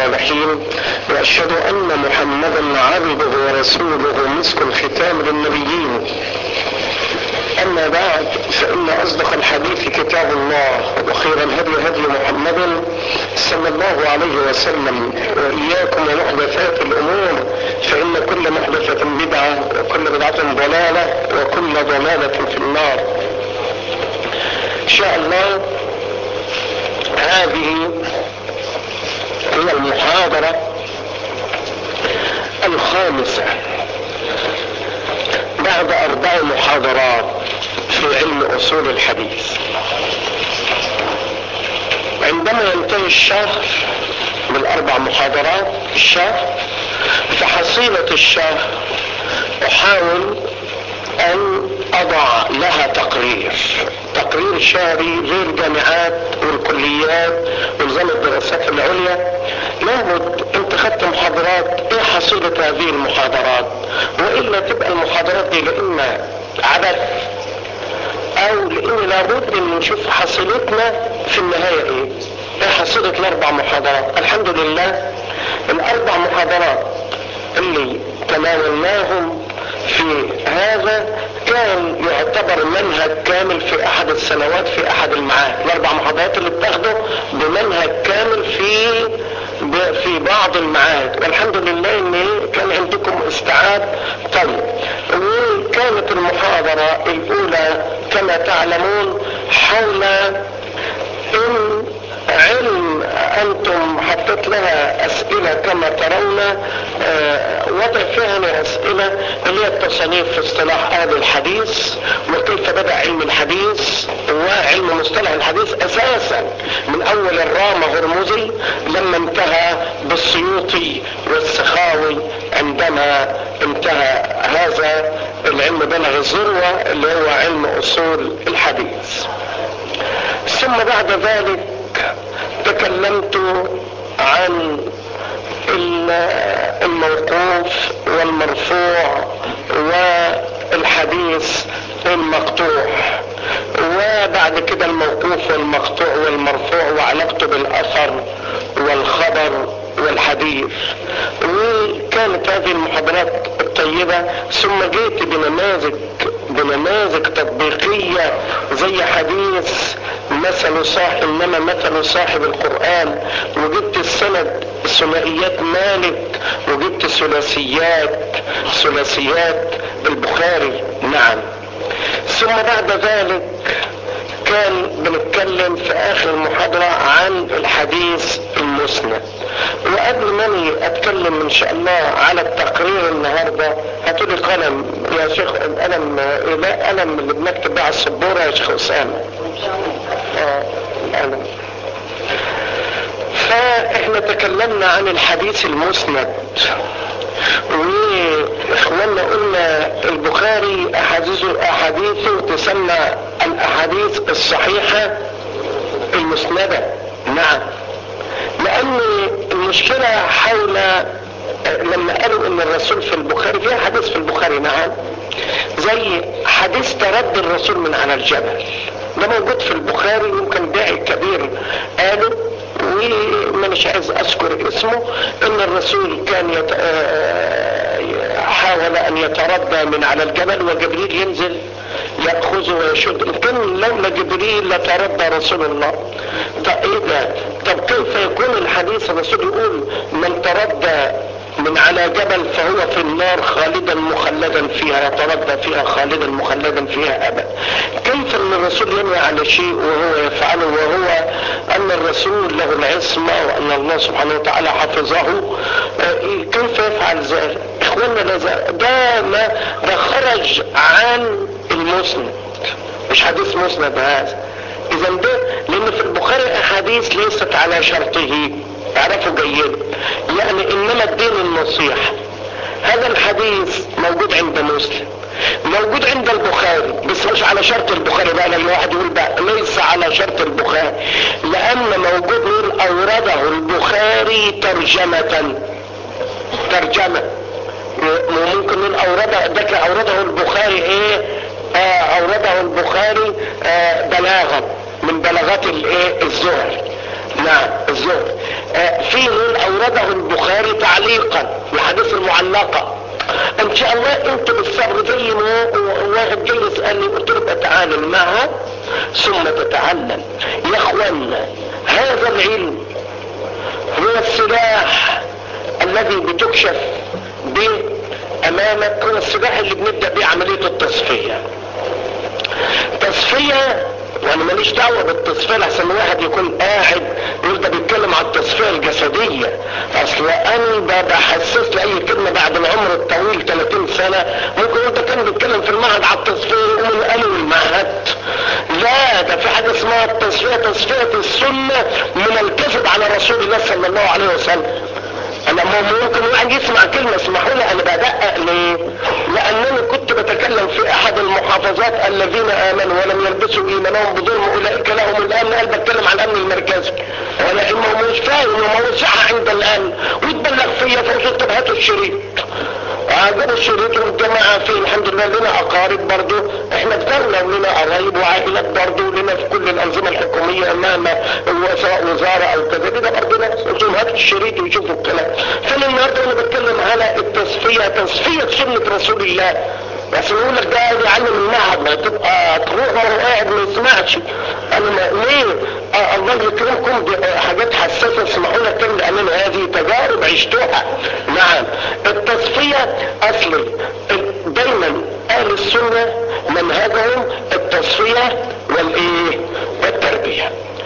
الصالحين واشهد ان محمدا عبده ورسوله مسك الختام للنبيين اما بعد فان اصدق الحديث كتاب الله وخير الهدي هدي محمد صلى الله عليه وسلم واياكم ومحدثات الامور فان كل محدثه بدعه وكل بدعه ضلاله وكل ضلاله في النار ان شاء الله هذه هي المحاضره الخامسه بعد اربع محاضرات في علم اصول الحديث عندما ينتهي الشهر بالاربع محاضرات الشهر فحصيلة الشهر احاول ان اضع لها تقرير تقرير شهري غير جامعات والكليات ونظام الدراسات العليا لابد انت خدت محاضرات ايه حصيلة هذه المحاضرات والا تبقى المحاضرات دي لاما عبث او لان لابد ان نشوف حصيلتنا في النهاية ايه ايه حصيلة الاربع محاضرات الحمد لله الاربع محاضرات اللي تناولناهم في هذا كان يعتبر منهج كامل في احد السنوات في احد المعاهد الاربع محاضرات اللي بتاخده بمنهج كامل في في بعض المعاهد والحمد لله ان كان عندكم استيعاب طيب وكانت المحاضرة الاولى كما تعلمون حول ان علم انتم حطيت لها اسئلة كما ترون آه وضع فيها اسئلة اللي هي التصانيف في اصطلاح اهل الحديث وكيف بدأ علم الحديث وعلم مصطلح الحديث اساسا من اول الرامة هرمزي لما انتهى بالسيوطي والسخاوي عندما انتهى هذا العلم بلغ الذروة اللي هو علم اصول الحديث ثم بعد ذلك تكلمت عن الموقوف والمرفوع والحديث المقطوع وبعد كده الموقوف والمقطوع والمرفوع وعلاقته بالاثر والخبر والحديث وكانت هذه المحاضرات الطيبة ثم جيت بنماذج بنماذج تطبيقية زي حديث مثل صاحب انما مثل صاحب القرآن وجبت السند ثنائيات مالك وجبت ثلاثيات ثلاثيات البخاري نعم ثم بعد ذلك كان بنتكلم في اخر المحاضرة عن الحديث المسند وقبل ما اني اتكلم ان شاء الله على التقرير النهاردة هاتولي قلم يا شيخ القلم لا قلم اللي بنكتب بيه على السبورة يا شيخ اسامة اه القلم فاحنا تكلمنا عن الحديث المسند واخواننا قلنا البخاري احاديثه احاديثه تسمى الاحاديث الصحيحة المسندة نعم لان المشكلة حول لما قالوا ان الرسول في البخاري في حديث في البخاري نعم زي حديث ترد الرسول من على الجبل ده موجود في البخاري يمكن داعي كبير قالوا وما مش عايز اذكر اسمه ان الرسول كان يت... حاول ان يتردى من على الجبل وجبريل ينزل يأخذه ويشد ان كان لولا جبريل لتردى رسول الله طب ايه ده طب كيف يكون الحديث الرسول يقول من تردى من على جبل فهو في النار خالدا مخلدا فيها يتردى فيها خالدا مخلدا فيها ابدا كيف ان الرسول ينهى على شيء وهو يفعله وهو ان الرسول له العصمة وان الله سبحانه وتعالى حفظه كيف يفعل ذلك اخوانا ده ما ده خرج عن المسند مش حديث مسند هذا اذا ده لان في البخاري احاديث ليست على شرطه اعرفوا جيدا يعني انما الدين النصيحة هذا الحديث موجود عند مسلم موجود عند البخاري بس مش على شرط البخاري بقى لما واحد يقول بقى ليس على شرط البخاري لان موجود يقول اورده البخاري ترجمة ترجمة وممكن نقول اورده ده اورده البخاري ايه آه اورده البخاري آه بلاغا من بلاغات الايه الزهر نعم الزهد آه في من اورده البخاري تعليقا الحديث المعلقة ان شاء الله انت بالصبر زي ما واحد جاي يسألني قلت له بتعامل معها ثم تتعلم يا اخوانا هذا العلم هو السلاح الذي بتكشف به امامك هو السلاح اللي بنبدأ به عملية التصفية تصفية وانا ماليش دعوه بالتصفيه لحسن واحد يكون قاعد يقول ده بيتكلم على التصفيه الجسديه اصل انا بحسس لاي كلمه بعد العمر الطويل 30 سنه ممكن انت كان بيتكلم في المعهد على التصفيه يقوم قالوا المعهد لا ده في حاجه اسمها التصفيه تصفيه السنه من الكذب على رسول الله صلى الله عليه وسلم انا ممكن واحد يسمع كلمة اسمحوا لي انا بدقق ليه لانني كنت بتكلم في احد المحافظات الذين امنوا ولم يلبسوا ايمانهم بظلم اولئك لهم الامن قال بتكلم عن الامن المركزي ولكن ما هو مش فاهم وما وسعها عند الامن وتبلغ فيا فرصة طب هاتوا الشريط جابوا الشريط والجماعة فيه الحمد لله لنا اقارب برضو احنا في دولة ولنا قرايب وعائلات برضو لنا في كل الانظمة الحكومية مهما سواء وزارة او كذا كده برضو ناس قلت لهم هاتوا الشريط ويشوفوا الكلام فانا النهارده انا بتكلم على التصفية تصفية سنة رسول الله بس يقول لك ده يعلم المعهد ما تبقى تروح وهو قاعد ما يسمعش انا ما ليه آه الله يكرمكم بحاجات حساسة اسمحوا لك كلمة لان هذه تجارب عشتها نعم التصفية اصلي دايما اهل السنة منهجهم التصفية والايه والتربية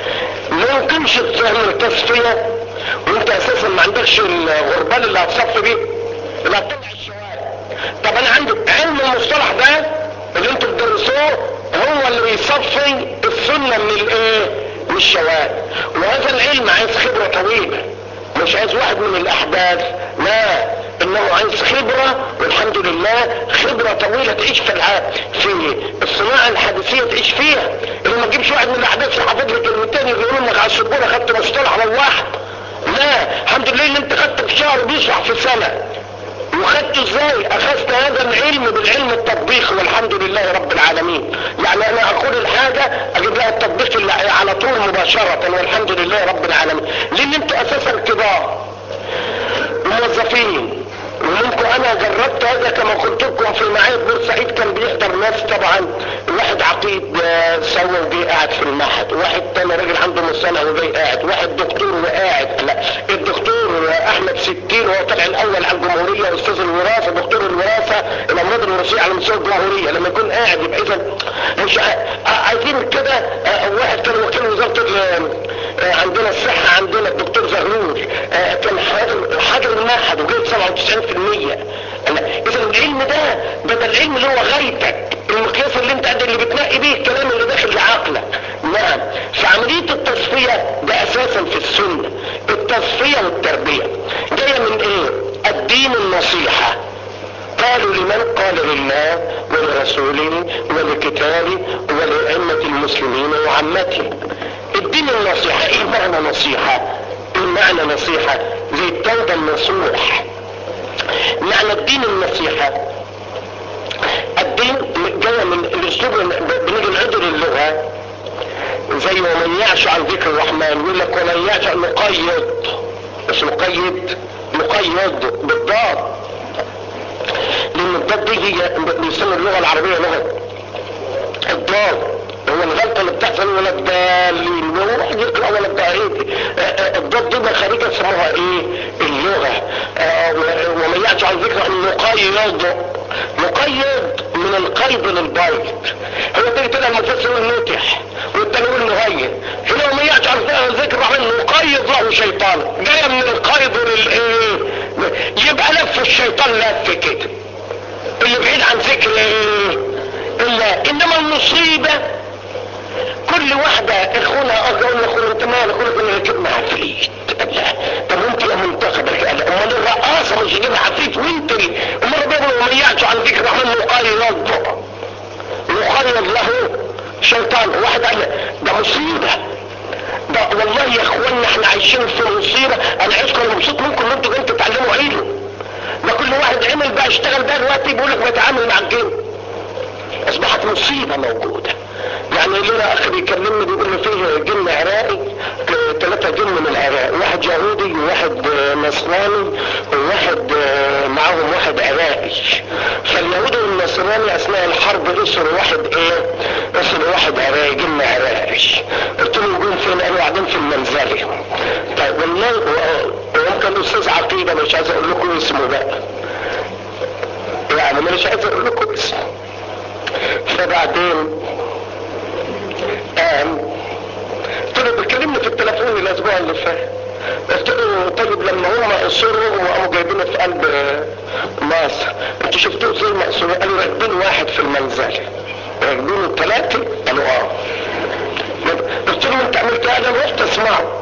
ما يمكنش تعمل تصفية وانت اساسا ما عندكش الغربال اللي هتصفي بيه اللي هتطلع الشوارع طب انا عندي علم المصطلح ده اللي انتوا بتدرسوه هو اللي بيصفي السنة من الايه من الشوارع وهذا العلم عايز خبرة طويلة مش عايز واحد من الاحداث لا انه عايز خبرة والحمد لله خبرة طويلة تعيش في الع... في الصناعة الحديثية تعيش فيها اللي ما تجيبش واحد من الاحداث يحافظ لك كلمتين يقولوا لك على السبورة خدت مصطلح والواحد لا الحمد لله ان انت خدت في شهر بيشرح في سنة وخدته ازاي اخذت هذا العلم بالعلم التطبيقي والحمد لله رب العالمين يعني انا اقول الحاجة اجيب لها التطبيق اللي على طول مباشرة والحمد لله رب العالمين لان انتوا اساسا كبار موظفين ومنكم انا جربت هذا كما قلت لكم في معايا بورسعيد كان بيحضر ناس طبعا واحد عقيد سوى وجي قاعد في المعهد واحد تاني راجل عنده مصنع وجاي قاعد واحد دكتور وقاعد لا الدكتور احمد ستين هو طلع الاول على الجمهورية استاذ الوراثة دكتور الوراثة الامراض الوراثية على مستوى الجمهورية لما يكون قاعد يبقى اذا مش عايزين كده واحد كان وكيل وزارة عندنا الصحة عندنا الدكتور زغلول كان حاضر حاضر المعهد وجايب 97% اذا العلم ده بدل العلم اللي هو غايتك المقياس اللي انت اللي بتنقي بيه الكلام اللي داخل لعقلك نعم فعملية التصفية ده اساسا في السنة التصفية والتربية جاية من ايه الدين النصيحة قالوا لمن قال لله ولرسوله ولكتابه ولأئمة المسلمين وعامته الدين النصيحة ايه معنى نصيحة ايه معنى نصيحة زي التوبة النصوح معنى الدين النصيحة الدين جاي من الاسلوب بنيجي نعدل اللغة زي ومن يعش عن ذكر الرحمن يقول لك ومن يعش مقيد مش مقيد مقيد بالضاد لان الضاد دي هي بيسمى اللغة العربية لغة الضاد هو الغلطة اللي بتحصل ولا الدالين هو واحد يقرأ ولا الدعيد الضاد دي مخارجها اسمها ايه اللغة ومن يعش عن ذكر مقيد مقيد من القيد للبيت هو تيجي تلقى المفسر يقول نتح والتاني يقول مغير هنا ومن يعش عن ذكر الرحمن مقيد له شيطان جاية من القيد للايه يبقى لف الشيطان لف كده اللي بعيد عن ذكر ايه الا انما المصيبة كل واحدة اخونا اقول لاخونا انت مالك اقول لك انا جبنا عفريت طب انت يا منتخب امال الرقاصة مش يجيبها عفريت وانت امال بيقولوا ومن يعش عن ذكر الرحمن مقيد مقيد له شيطان واحد قال ده مصيبة ده والله يا اخوانا احنا عايشين في مصيبة انا عايزكم انا مبسوط منكم ان انتوا انتوا تتعلموا علم ده كل واحد عمل بقى اشتغل بقى دلوقتي بيقول لك بيتعامل مع الجن اصبحت مصيبة موجودة يعني لنا اخ بيكلمني بيقول لي فيه جن عراقي ثلاثة جن من العراق واحد يهودي وواحد نصراني وواحد معاهم واحد عراقي فاليهودي والنصراني اثناء الحرب اسروا واحد ايه اسروا واحد عراقي جن عراقي قلت له يقول فين قالوا قاعدين في المنزلي طيب والله ويمكن الاستاذ عقيده مش عايز اقول لكم اسمه بقى يعني مش عايز اقول لكم اسمه فبعدين قام قلت له بيكلمني في التليفون الاسبوع اللي فات قلت له طيب لما هم اصروا وقاموا جايبينه في قلب مصر انتوا شفتوه ازاي مقصور قالوا راكبين واحد في المنزل راكبين ثلاثه قالوا اه قلت له انت عملت ايه انا رحت اسمعه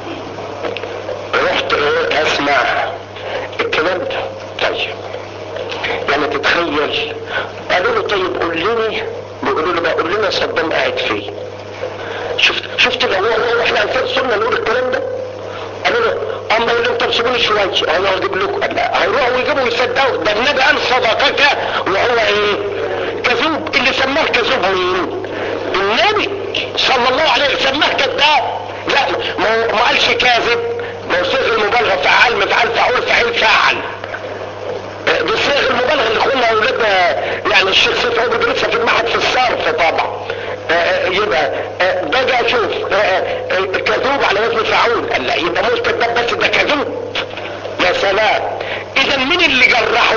رحت ايه اسمع الكلام ده طيب يعني تتخيل قالوا له طيب قول لي بيقولوا له بقى قول لنا صدام قاعد فين شفت شفت لو هو احنا انفاق صرنا نقول الكلام ده قالوا له اما يقول انت سيبوني شويه انا هجيب لكم لا هيروحوا يجيبوا يصدقوا ده النبي قال صدقك وهو ايه كذوب اللي سماه كذوب مين النبي صلى الله عليه وسلم سماه كذاب لا ما, ما قالش كاذب ما صيغ المبالغه فعال مفعل فعول فعيل فاعل دي صيغ المبالغه اللي اخونا اولادنا يعني الشيخ سيف عمر بيدرسها في المعهد في الصرف طبعا يبقى ده جاي اشوف كذوب على وزن فعول قال لا يبقى مش كذاب بس ده كذوب يا سلام اذا مين اللي جرحه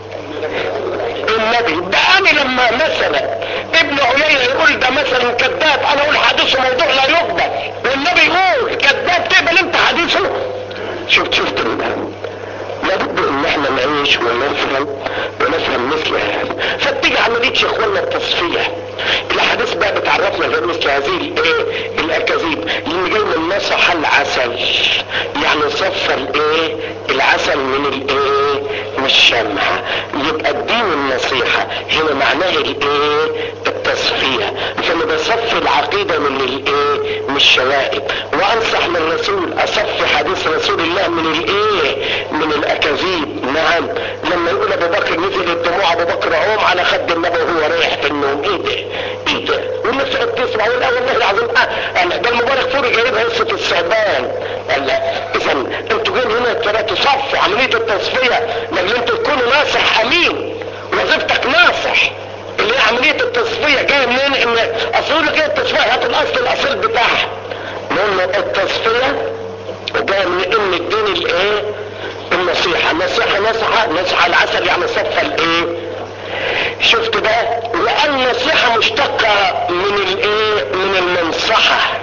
النبي ده انا لما مثلا ابن عيينة يقول ده مثلا كذاب انا اقول حديثه موضوع لا يقبل والنبي يقول كذاب تقبل انت حديثه شفت شفت لابد ان احنا نعيش ونفهم ونفهم مثل هذا فبتيجي عمليه يا اخوانا التصفيه الاحاديث بقى بتعرفنا غير مثل هذه الايه الاكاذيب اللي جاي من نصح العسل يعني صفى الايه العسل من الايه من الشمع يبقى الدين النصيحة هنا معناه الايه التصفية فانا بصفي العقيدة من الايه من الشوائب وانصح للرسول اصفي حديث رسول الله من الايه من الاكاذيب نعم لما يقول ابو بكر نزل الدموع ابو بكر عوم على خد النبي وهو رايح في النوم ايه ده ايه ده والناس قد تسمع ولا والله العظيم اه ده المبارك فوري جايبها قصه الثعبان قال لا اذا انتوا جايين هنا ترى تصفوا عمليه التصفيه لما انتوا تكونوا ناصح امين وظيفتك ناصح اللي هي عمليه التصفيه جايه منين ان اصل لك ايه التصفيه هات الاصل الاصيل بتاعها لان التصفيه جايه من ان الدين الايه النصيحه نصيحه نصحه نصحه العسل يعني صفى الايه شفت بقى لان النصيحة مشتقة من الايه من المنصحة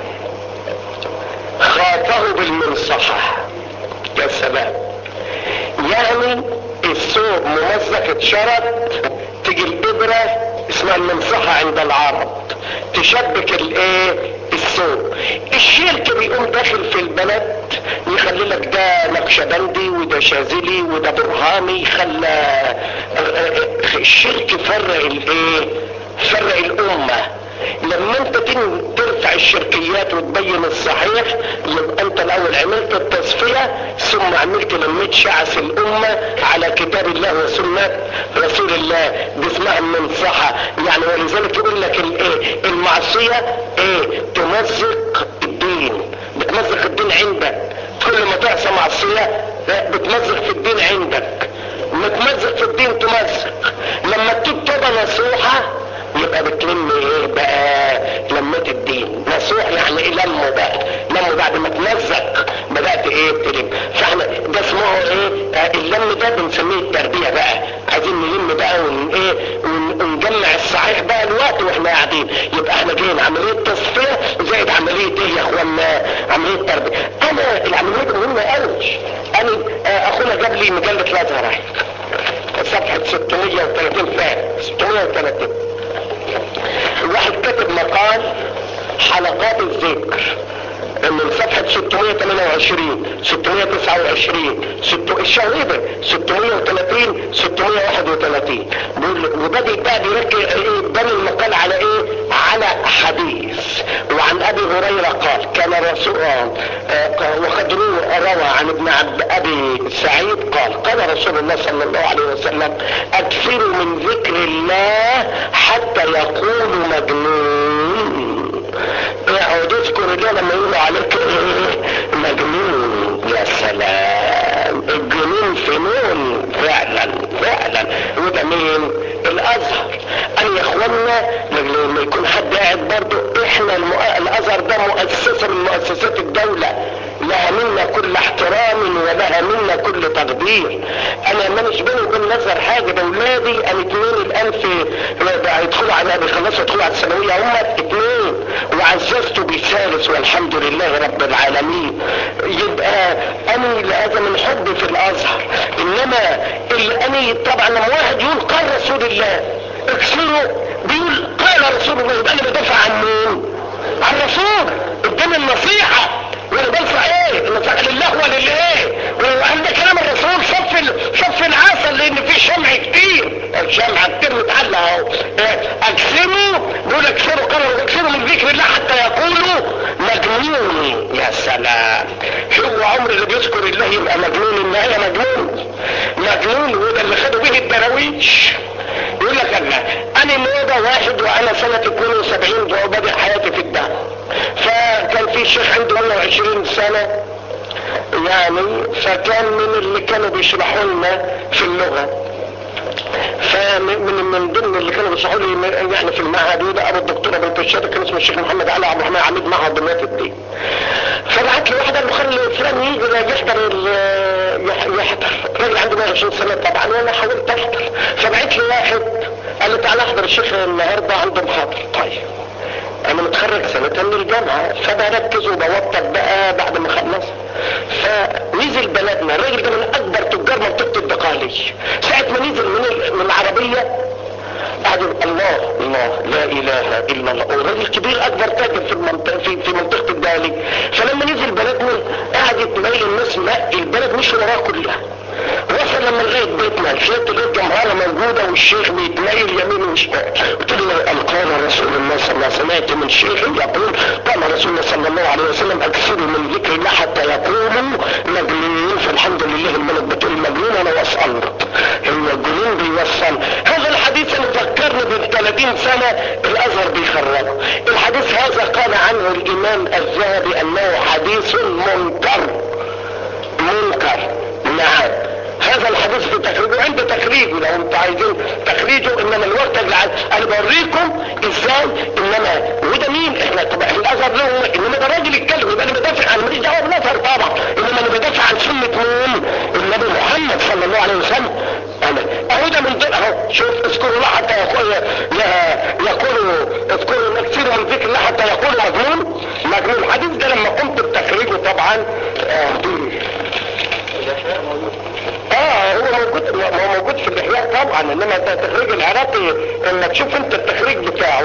خاطه بالمنصحة يا سلام يعني الثوب ممزق اتشرط تيجي الابرة اسمها المنصحة عند العرب تشبك الايه الثوب الشرك بيقوم داخل في البلد يخلي لك ده نقشبندي وده شاذلي وده برهاني خلى الشرك فرق الايه فرق الامه لما انت ترفع الشركيات وتبين الصحيح يبقى انت الاول عملت التصفية ثم عملت لميت شعث الامة على كتاب الله وسنة رسول الله دي اسمها المنصحة يعني ولذلك يقول لك الايه المعصية ايه تمزق الدين بتمزق الدين عندك كل ما تعصى معصية بتمزق في الدين عندك متمزق في الدين تمزق لما تتوب توبة نصوحة يبقى بتلم ايه بقى لمت الدين نصوح يعني ايه لمه بقى لمه بعد ما تمزق بدأت ايه تلم فاحنا ده اسمه ايه آه اللم ده بنسميه التربية بقى عايزين نلم بقى ون ايه ونجمع الصحيح بقى الوقت واحنا قاعدين يبقى احنا جايين عملية تصفية زائد عملية ايه يا اخوانا عملية تربية انا العملية دي مهمة قوي انا آه اخونا جاب لي مجلة الازهر اهي صفحة 630 فات 630 الواحد كتب مقال حلقات الذكر من صفحة 628 629 ست... الشهيدة 630 631 وبدأ بقى بيركز ايه بني المقال على ايه على حديث وعن ابي هريرة قال كان رسول آه وقد روى عن ابن عبد ابي سعيد قال قال رسول الله صلى الله عليه وسلم اكثروا من ذكر الله حتى يقول مجنون يقعد يذكر الله لما يقولوا عليك ايه مجنون يا سلام الجنون فنون فعلا فعلا وده مين الازهر قال يا اخوانا لما يكون حد قاعد برضه احنا المؤ... الازهر ده مؤسسه من مؤسسات الدوله لها منا كل احترام ولها منا كل تقدير انا مانيش بيني وبين الازهر حاجه ده ولادي انا اتنين الان في هيدخلوا على بيخلصوا يدخلوا على الثانويه هم اتنين وعززت بالثالث والحمد لله رب العالمين يبقى انا لهذا من حبي في الازهر انما اللي انا طبعا لما واحد يقول قال رسول الله اكسره بيقول قال رسول الله يبقى انا بدافع عن مين؟ عن الرسول اداني النصيحه وانا بنصح ايه؟ النصيحه لله وللايه؟ وعند كلام الرسول صف صف العسل لان في شمع كتير الشمع كتير متعلق اهو اكسروا بيقول اكسروا قالوا اكسروا من ذكر الله حتى يقولوا مجنون يا سلام هو عمر اللي بيذكر الله يبقى مجنون النهايه مجنون مجنون وده اللي خدوا به الدراويش يقول لك انا انا موضة واحد وانا سنة 72 وبدأ حياتي في الدعم فكان في شيخ عنده 120 سنة يعني فكان من اللي كانوا بيشرحوا لنا في اللغة فمن من ضمن اللي كانوا بيشرحوا لي يعني في المعهد وده ابو الدكتور ابو البشار كان اسمه الشيخ محمد علي عبد الرحمن عميد معهد دمياط الدين فبعت لي واحد قال له خلي فلان يجي يحضر يحضر راجل عنده 120 سنه طبعا وانا حاولت احضر فبعت لي واحد قال لي تعالى احضر الشيخ النهارده عنده محاضره طيب انا متخرج سنة من الجامعة فبركز وبوطر بقى بعد ما خلص فنزل بلدنا الراجل ده من اكبر تجار منطقة الدقالي ساعة ما نزل من من العربية قعد الله الله لا اله الا الله والراجل كبير اكبر تاجر في المنطقة في, في منطقة الدقالي فلما نزل بلدنا قعد يتميل الناس ما البلد مش وراه كلها وصل لما لغايه بيتنا شفت لقيت جمهوره موجوده والشيخ بيتميل يمين وشمال قلت له قال رسول الله صلى الله عليه وسلم سمعت من شيخ يقول قال رسول الله صلى الله عليه وسلم اكثروا من ذكر الله حتى يقولوا مجنون فالحمد لله الملك بتقول مجنون انا وصلت هو الجنون بيوصل هذا الحديث انا فكرني ب 30 سنه الازهر بيخرجه الحديث هذا قال عنه الامام الذهبي انه حديث منكر منكر نعم هذا الحديث في تخريجه عند تخريجه لو انتوا عايزين تخريجه انما الوقت العاد انا بوريكم ازاي انما وده مين احنا طبعا الازهر له انما ده راجل يتكلم يبقى انا بدافع عن ماليش دعوه بالازهر طبعا انما انا بدافع عن سنه مين النبي محمد صلى الله عليه وسلم انا اهو ده من دول اهو شوف اذكروا الله حتى يقول يقول اذكروا كثير من ذكر الله حتى يقول مجنون مجنون الحديث ده لما قمت بتخريجه طبعا آه اه هو موجود هو موجود في الاحياء طبعا انما ده التخريج العراقي انك تشوف انت التخريج بتاعه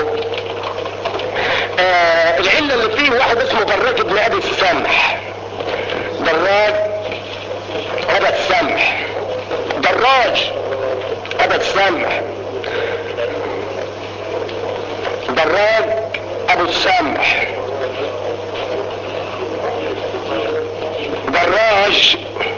آه العله اللي فيه واحد اسمه دراج ابن ابي السمح دراج ابا السمح دراج ابا السمح دراج ابو السمح دراج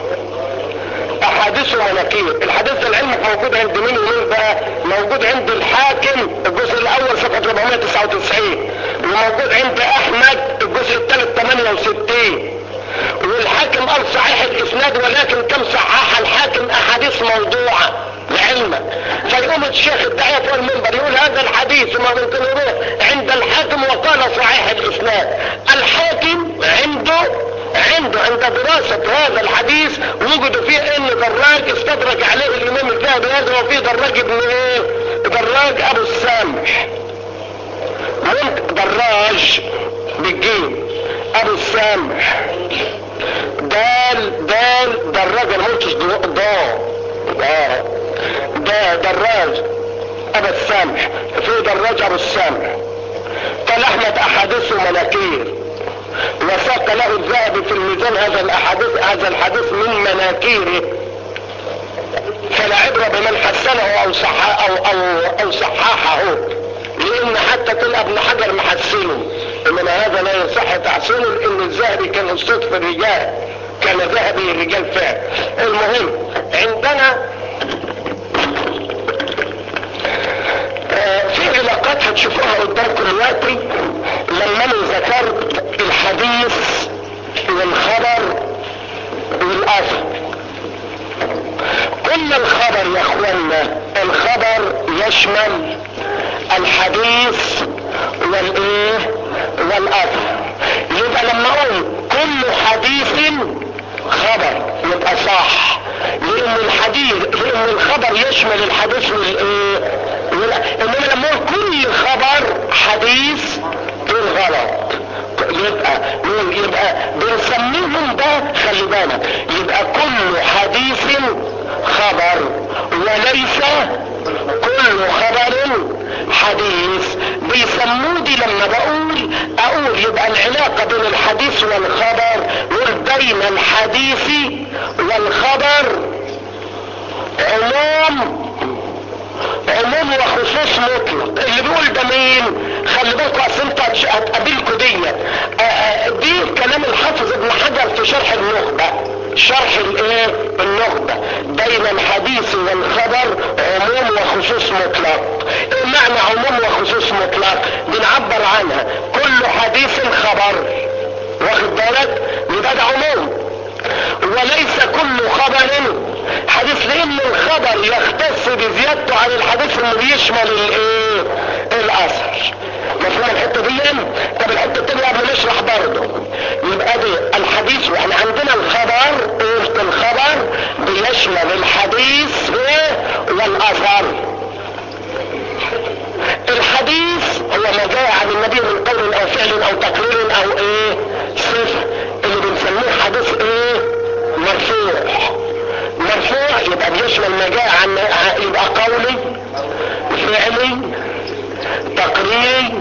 احاديث ومناكير الحديث ده لعلمك موجود عند مين ومين بقى موجود عند الحاكم الجزء الاول صفحة 499 وموجود عند احمد الجزء الثالث 68 والحاكم قال صحيح الاسناد ولكن كم صحح الحاكم احاديث موضوعة لعلمك فيقوم الشيخ الداعية فوق المنبر يقول هذا الحديث ما ممكن يروح عند الحاكم وقال صحيح الاسناد الحاكم عنده عنده عند دراسة هذا الحديث وجدوا فيه ان دراج استدرك عليه الامام الذهبي هذا وفيه دراج ابن ايه دراج ابو السامح ممكن دراج بالجيم ابو السامح دال دال دراج انا قلتش ضا اه ده دراج ابو السامح في دراج ابو السامح قال احمد احاديث ومناكير وساق له الذهبي في الميزان هذا الاحاديث هذا الحديث من مناكيره فلا عبرة بمن حسنه او صح او او او صححه لان حتى تلقى ابن حجر محسنه انما هذا لا يصح تحسينه لان الذهبي كان استاذ في الرجال كان ذهبي الرجال فعلا المهم عندنا آه في علاقات هتشوفوها قدامكم دلوقتي لما انا ذكرت قلنا الخبر يا اخوانا الخبر يشمل الحديث والايه والاثر يبقى لما اقول كل حديث خبر يبقى صح لان الحديث لان الخبر يشمل الحديث والايه انما لما اقول كل خبر حديث دول غلط يبقى يبقى بنسميهم ده خلي بالك يبقى كل حديث خبر وليس كل خبر حديث بيسموه دي لما بقول اقول يبقى العلاقة بين الحديث والخبر بين الحديث والخبر عموم عموم وخصوص مطلق اللي بيقول ده مين خلي بالكوا اصل انت هتقابلكوا دي دي كلام الحافظ ابن حجر في شرح النخبة شرح الايه النخبة بين الحديث والخبر عموم وخصوص مطلق ايه معنى عموم وخصوص مطلق بنعبر عنها كل حديث خبر واخد بالك يبقى ده عموم وليس كل خبر حديث لان الخبر يختص بزيادته عن الحديث اللي بيشمل الايه الاثر مفهوم الحته دي طب الحته التانية قبل نشرح برضه يبقى دي الحديث واحنا عندنا الخبر قلت الخبر بيشمل الحديث والاثر الحديث هو ما جاء عن النبي من قول او فعل او تقرير او ايه صفه اللي بنسميه حديث ايه مرفوع مرفوع يبقى بيشمل ما جاء عن يبقى قولي فعلي تقريري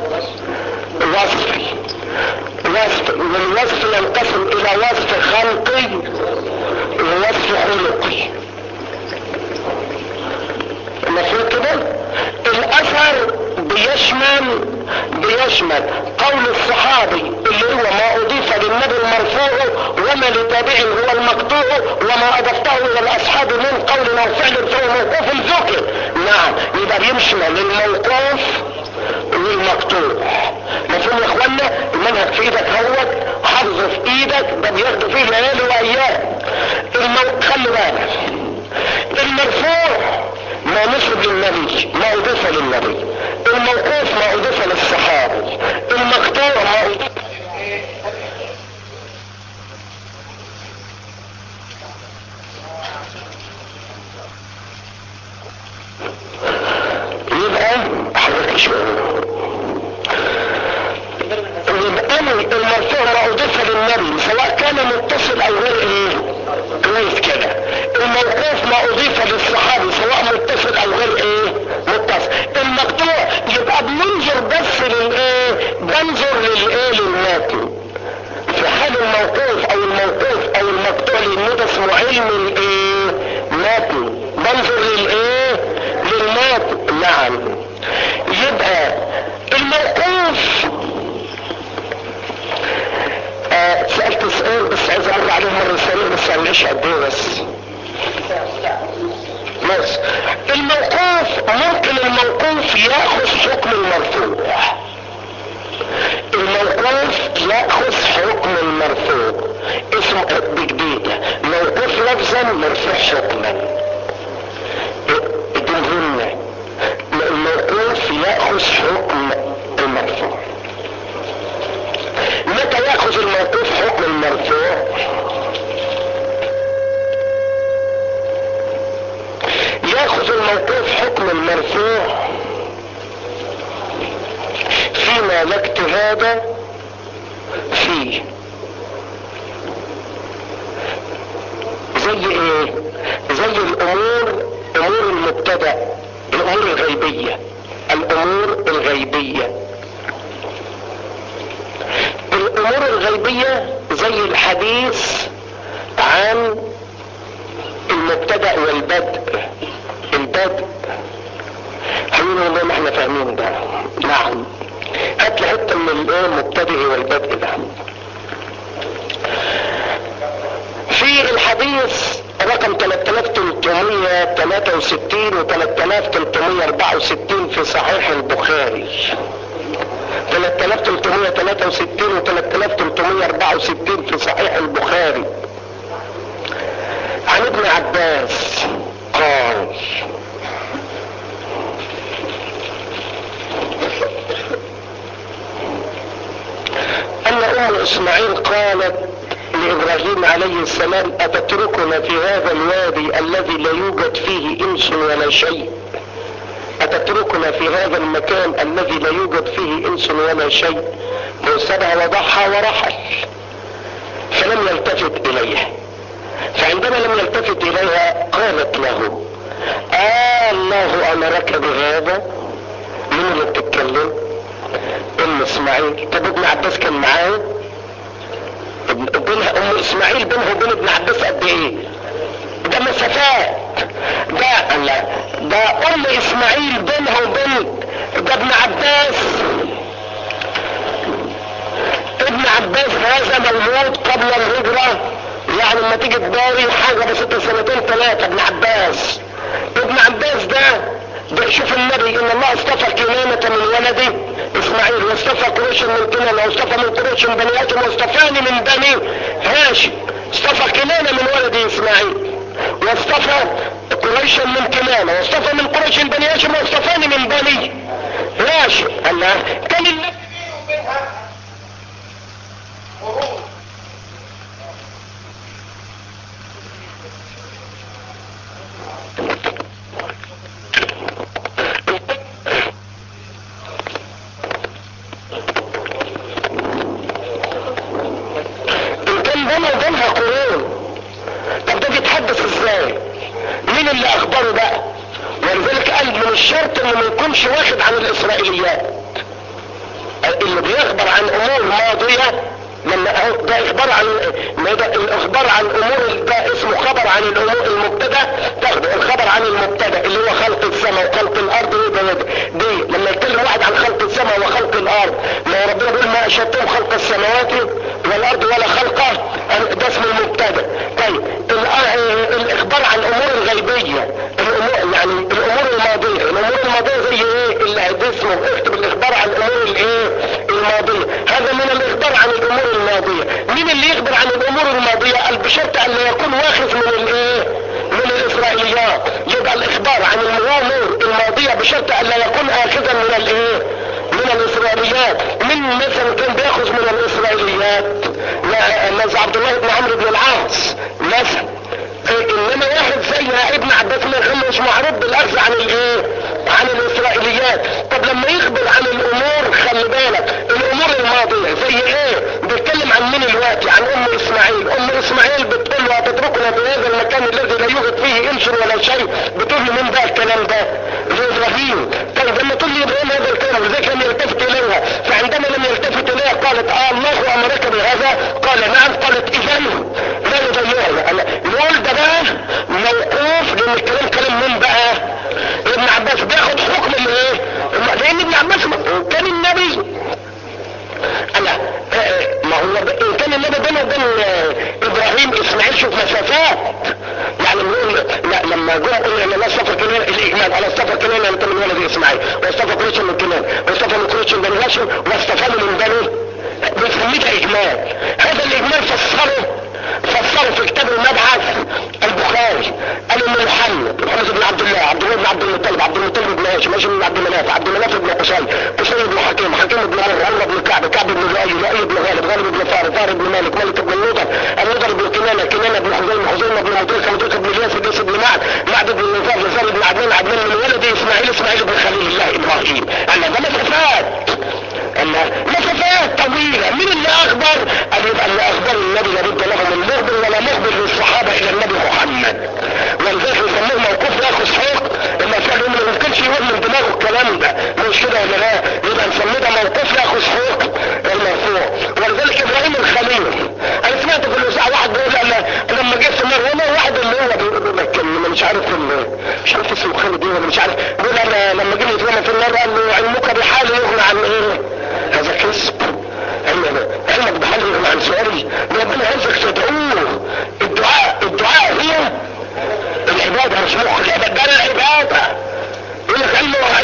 وصفي وصف والوصف ينقسم الى وصف خلقي ووصف خلقي المفروض كده الاثر بيشمل بيشمل قول الصحابي اللي هو ما اضيف للنبي المرفوع وما لتابع هو المقطوع وما اضفته الى الاصحاب من قول او فعل فهو موقوف ذكر نعم يبقى بيشمل الموقوف والمقطوع مفهوم يا اخوانا المنهج في ايدك هوت حافظه في ايدك ده بياخدوا فيه ليالي وايام المو... خلي بالك المرفوع ما نسب للنبي ما اضيف للنبي الموقوف ما اضيف للصحابي المقطوع ما اضيف يبقى حضرتك شوية يبقى المرفوع ما اضيف للنبي سواء كان متصل او غير ايه كويس كده الموقوف ما اضيف للصحابي سواء متصل او غير ايه متصل المقطوع يبقى بننظر بس للايه بنظر للايه للماتن في حال الموقوف او الموقوف او المقطوع لان ده اسمه علم الايه ماتن بنظر للايه للماتن نعم يبقى الموقوف آه سألت سؤال بس عايز امر عليه مرة ثانية بس هنعيش قد ايه بس بس الموقوف ممكن الموقوف ياخذ حكم المرفوع الموقوف ياخذ حكم المرفوع اسمه بجديدة موقوف لفظا مرفوع حكما دي مهمة الموقوف ياخذ حكم المرفوع متى ياخذ الموقوف حكم المرفوع ياخذ الموقوف حكم المرفوع فيما لا اجتهاد فيه زي ايه زي الامور امور المبتدا الامور الغيبيه الامور الغيبيه الامور الغيبيه زي الحديث عن المبتدا والبدء البدء حلوين زي ما احنا فاهمين ده نعم هات لي حته من الايه المبتدئ والبدء ده في الحديث رقم 3363 و 3364 في صحيح البخاري 3363 و 3364 في صحيح البخاري عن ابن عباس عليه السلام اتتركنا في هذا الوادي الذي لا يوجد فيه انس ولا شيء اتتركنا في هذا المكان الذي لا يوجد فيه انس ولا شيء فسبها وضحى ورحل فلم يلتفت اليها فعندما لم يلتفت اليها قالت له آه الله امرك بهذا مين اللي بتتكلم ام اسماعيل طب ابن عباس كان معاه بينها ام اسماعيل بينها وبين ابن عباس قد ايه ده مسافات ده لا ده ام اسماعيل بينها وبين ده ابن عباس ابن عباس هذا مولود قبل الهجرة يعني لما تيجي تداري حاجة بست سنتين ثلاثة ابن عباس ابن عباس ده ده شوف النبي ان الله اصطفى كنانة من ولده اسماعيل واصطفى قريش من كنانة واصطفى من قريش من بني هاشم واصطفاني من بني هاشم اصطفى كنانة من ولد اسماعيل واصطفى قريشا من كنانة واصطفى من قريش من بني هاشم واصطفاني من بني هاشم الله كان النبي ان كان بينه وبينها قرون طب ده بيتحدث ازاي مين اللي اخبره بقى ولذلك قال من الشرط انه ما يكونش واخد عن الاسرائيليات اللي بيخبر عن امور ماضية لما أهو ده اخبار عن ما ده الاخبار عن امور ده اسمه خبر عن الامور المبتدا تاخد الخبر عن المبتدا اللي هو خلق السماء وخلق الارض وده وده دي لما يتكلم واحد عن خلق السماء وخلق الارض ما ربنا بيقول ما اشهدتم خلق السماوات والارض ولا خلقه ده اسمه المبتدا طيب الآ- الاخبار عن الامور الغيبيه الامور يعني الامور الماضيه الامور الماضيه زي ايه اللي اسمه اكتب الاخبار عن الامور الايه الماضيه هذا من الاخبار عن الامور الماضيه مين اللي يخبر عن الامور الماضيه قال بشرط ان لا يكون واخذ من الايه من الاسرائيليات يبقى الاخبار عن الامور الماضيه بشرط ان لا يكون اخذا من الايه من الاسرائيليات من مثلا كان بياخذ من الاسرائيليات لا- مثل عبد الله بن عمرو بن العاص مثلا إيه، انما واحد زي ابن عباس بن الغم مش معروف بالاخذ عن الايه عن الاسرائيليات طب لما يخبر عن الامور خلي بالك الامور الماضيه زي ايه بيتكلم عن مين الوقت عن ام اسماعيل ام اسماعيل بتقول له هتتركنا في هذا المكان الذي لا يوجد فيه انس ولا شيء بتقول له مين بقى الكلام ده لابراهيم طيب لما تقول لي ابراهيم هذا الكلام لذلك لم يلتفت اليها فعندما لم يلتفت اليها قالت اه الله امرك بهذا قال نعم قالت اذا لا يضيعها نقول ده بقى موقوف لان الكلام كلام مين بقى ابن عباس بياخد حكم الايه لان ابن عباس ما- كان النبي انا آه، ما هو ب- إن كان النبي بينه وبين آه، ابراهيم اسماعيل شوف مسافات يعني بنقول لا لما جم قلنا ان الله اصطفى كنان الاجمال انا اصطفى كنان انت من ولد اسماعيل واصطفى قريش من كنان واصطفى من قريش من بني هاشم واصطفاني من بني بنسميه ده اجمال هذا الاجمال فسره فسره في كتاب المبعث البخاري قال ان محمد محمد بن عبد الله عبد الله بن عبد المطلب عبد المطلب بن هاشم هاشم بن عبد مناف عبد مناف بن قصي قصي بن حكيم حكيم بن مر عمرو بن كعب كعب بن لؤي لؤي بن غالب غالب بن فار فار بن مالك مالك بن النضر النضر بن كنانه كنانه بن حزيمه حزيمه بن مدركه مدركه بن الياس الياس بن معد معد بن نزار نزار بن عدنان عدنان من ولد اسماعيل اسماعيل بن خليل الله ابراهيم انا ده مسافات اما مسافات طويلة مين اللي اخبر قال يبقى اللي اخبر النبي لابد له من مخبر ولا مخبر للصحابة الى النبي محمد ولذلك يسموه موقوف ياخذ حق اما كان ما يمكنش يقول من دماغه الكلام ده مش كده ولا لا يبقى نسميه ده موقوف ياخذ حق المرفوع ولذلك ابراهيم الخليل انا سمعت في الاذاعه واحد بيقول انا لما جه في مره هنا واحد اللي هو بيقول لك إن مش عارف ال- مش عارف اسمه خالد ايه ولا مش عارف بيقول انا لما جه يترمى في النار قال له علمك بحال يغنى عن ايه هذا كذب علم علمك بحال يغنى عن سؤالي ربنا عايزك تدعوه الدعاء الدعاء هي العبادة مش مخ العبادة ده العبادة يقول لك علمه